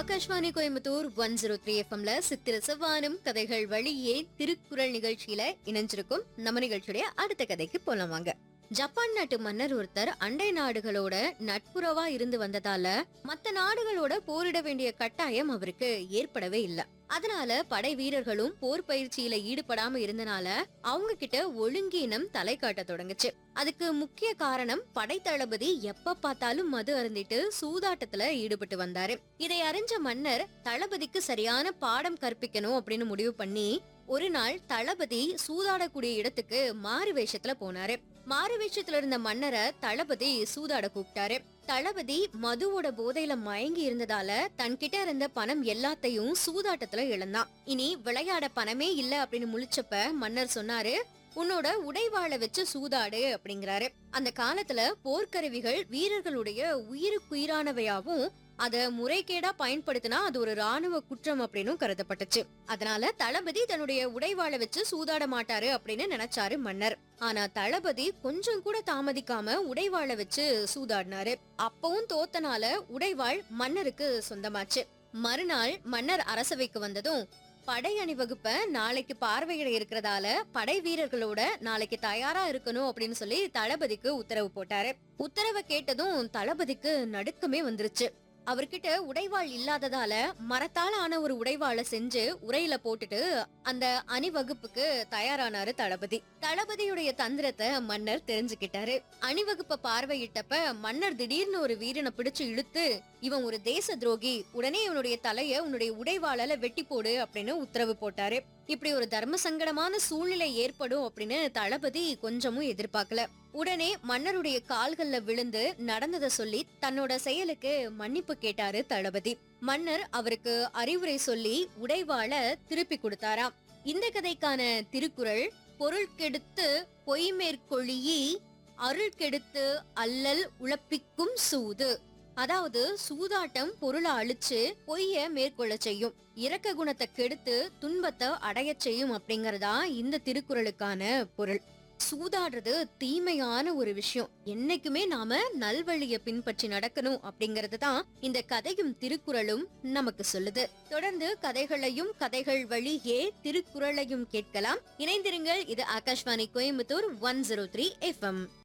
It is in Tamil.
Akashvani Coimbatore one zero three எஃப்எம்ல சித்திர செவ்வானம் கதைகள் வழியே திருக்குறள் நிகழ்ச்சியில இணைஞ்சிருக்கும் நம்ம நிகழ்ச்சியுடைய அடுத்த கதைக்கு போலாம் வாங்க ஜப்பான் நாட்டு மன்னர் ஒருத்தர் அண்டை நாடுகளோட நட்புறவா இருந்து வந்ததால மத்த நாடுகளோட போரிட வேண்டிய கட்டாயம் அவருக்கு ஏற்படவே இல்ல அதனால படை வீரர்களும் போர் பயிற்சியில ஈடுபடாம இருந்தனால அவங்க கிட்ட ஒழுங்கீனம் தலை காட்ட தொடங்குச்சு அதுக்கு முக்கிய காரணம் படை தளபதி எப்ப பார்த்தாலும் மது அருந்திட்டு சூதாட்டத்துல ஈடுபட்டு வந்தாரு இதை அறிஞ்ச மன்னர் தளபதிக்கு சரியான பாடம் கற்பிக்கணும் அப்படின்னு முடிவு பண்ணி ஒரு நாள் தளபதி சூதாடக்கூடிய இடத்துக்கு மாறு வேஷத்துல போனாரு மாறு வேஷத்துல இருந்த மன்னரை தளபதி சூதாட கூப்பிட்டாரு தளபதி மதுவோட போதையில மயங்கி இருந்ததால தன்கிட்ட இருந்த பணம் எல்லாத்தையும் சூதாட்டத்துல இழந்தான் இனி விளையாட பணமே இல்ல அப்படின்னு முழிச்சப்ப மன்னர் சொன்னாரு உன்னோட உடைவாளை வச்சு சூதாடு அப்படிங்கிறாரு அந்த காலத்துல போர்க்கருவிகள் வீரர்களுடைய உயிருக்குயிரானவையாவும் அத முறைகேடா பயன்படுத்தினா அது ஒரு ராணுவ குற்றம் அப்படின்னு கருதப்பட்டுச்சு அதனால தளபதி தன்னுடைய உடைவாளை வச்சு சூதாட மாட்டாரு அப்படின்னு நினைச்சாரு மன்னர் ஆனா தளபதி கொஞ்சம் கூட தாமதிக்காம உடைவாளை வச்சு சூதாடினாரு அப்பவும் தோத்தனால உடைவாள் மன்னருக்கு சொந்தமாச்சு மறுநாள் மன்னர் அரசவைக்கு வந்ததும் படை அணிவகுப்ப நாளைக்கு பார்வையிட இருக்கிறதால படை வீரர்களோட நாளைக்கு தயாரா இருக்கணும் அப்படின்னு சொல்லி தளபதிக்கு உத்தரவு போட்டாரு உத்தரவை கேட்டதும் தளபதிக்கு நடுக்கமே வந்துருச்சு அவர்கிட்ட உடைவாள் இல்லாததால மரத்தால ஆன ஒரு உடைவாளை செஞ்சு உரையில போட்டுட்டு அந்த அணிவகுப்புக்கு தயாரானாரு தளபதி தளபதியுடைய தந்திரத்தை மன்னர் தெரிஞ்சுக்கிட்டாரு அணிவகுப்ப பார்வையிட்டப்ப மன்னர் திடீர்னு ஒரு வீரனை பிடிச்சு இழுத்து இவன் ஒரு தேச துரோகி உடனே இவனுடைய தலைய உன்னுடைய உடைவாளால வெட்டி போடு அப்படின்னு உத்தரவு போட்டாரு இப்படி ஒரு தர்ம சங்கடமான சூழ்நிலை ஏற்படும் அப்படின்னு தளபதி கொஞ்சமும் எதிர்பார்க்கல உடனே மன்னருடைய கால்கள்ல விழுந்து நடந்ததை சொல்லி தன்னோட செயலுக்கு மன்னிப்பு கேட்டாரு தளபதி மன்னர் அவருக்கு அறிவுரை சொல்லி உடைவாள திருப்பி கொடுத்தாராம் இந்த கதைக்கான திருக்குறள் பொருள் கெடுத்து பொய் மேற்கொழியி அருள் கெடுத்து அல்லல் உழப்பிக்கும் சூது அதாவது சூதாட்டம் பொருளை அழிச்சு பொய்ய மேற்கொள்ள செய்யும் இரக்க குணத்தை கெடுத்து துன்பத்தை அடையச் செய்யும் அப்படிங்கறதா இந்த திருக்குறளுக்கான பொருள் சூதாடுறது தீமையான ஒரு விஷயம் என்னைக்குமே நாம நல்வழிய பின்பற்றி நடக்கணும் அப்படிங்கறது தான் இந்த கதையும் திருக்குறளும் நமக்கு சொல்லுது தொடர்ந்து கதைகளையும் கதைகள் வழியே திருக்குறளையும் கேட்கலாம் இணைந்திருங்கள் இது Akashvani Coimbatore one zero three FM